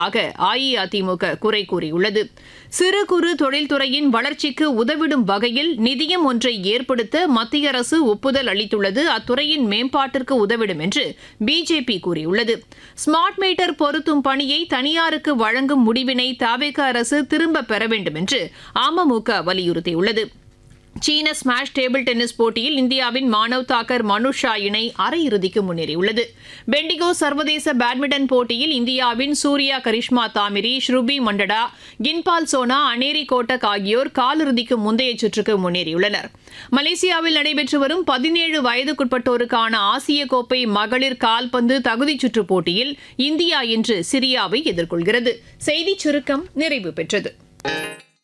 ஆக அஇஅதிமுக குறை கூறியுள்ளது சிறு குறு தொழில்துறையின் வளர்ச்சிக்கு உதவிடும் வகையில் நிதியம் ஒன்றை ஏற்படுத்த மத்திய அரசு ஒப்புதல் அளித்துள்ளது அத்துறையின் மேம்பாட்டிற்கு உதவிடும் என்று பிஜேபி கூறியுள்ளது ஸ்மார்ட் மீட்டர் பொருத்தும் பணியை தனியாருக்கு வழங்கும் முடிவினை தாவேக அரசு திரும்ப பெற வேண்டும் என்று அமமுக வலியுறுத்தியுள்ளது சீன ஸ்மாஷ் டேபிள் டென்னிஸ் போட்டியில் இந்தியாவின் மானவ் தாக்கர் மனுஷா இணை அரையிறுதிக்கு முன்னேறியுள்ளது பெண்டிகோ சர்வதேச பேட்மிண்டன் போட்டியில் இந்தியாவின் சூர்யா கரிஷ்மா தாமிரி ஸ்ருபி மண்டடா கின்பால் சோனா அனேரி கோட்டக் ஆகியோர் காலிறுதிக்கு முந்தைய சுற்றுக்கு முன்னேறியுள்ளனர் மலேசியாவில் நடைபெற்று வரும் பதினேழு வயதுக்குட்பட்டோருக்கான ஆசிய கோப்பை மகளிர் கால்பந்து தகுதிச் சுற்றுப் போட்டியில் இந்தியா இன்று சிரியாவை எதிர்கொள்கிறது செய்திச் சுருக்கம் நிறைவு பெற்றது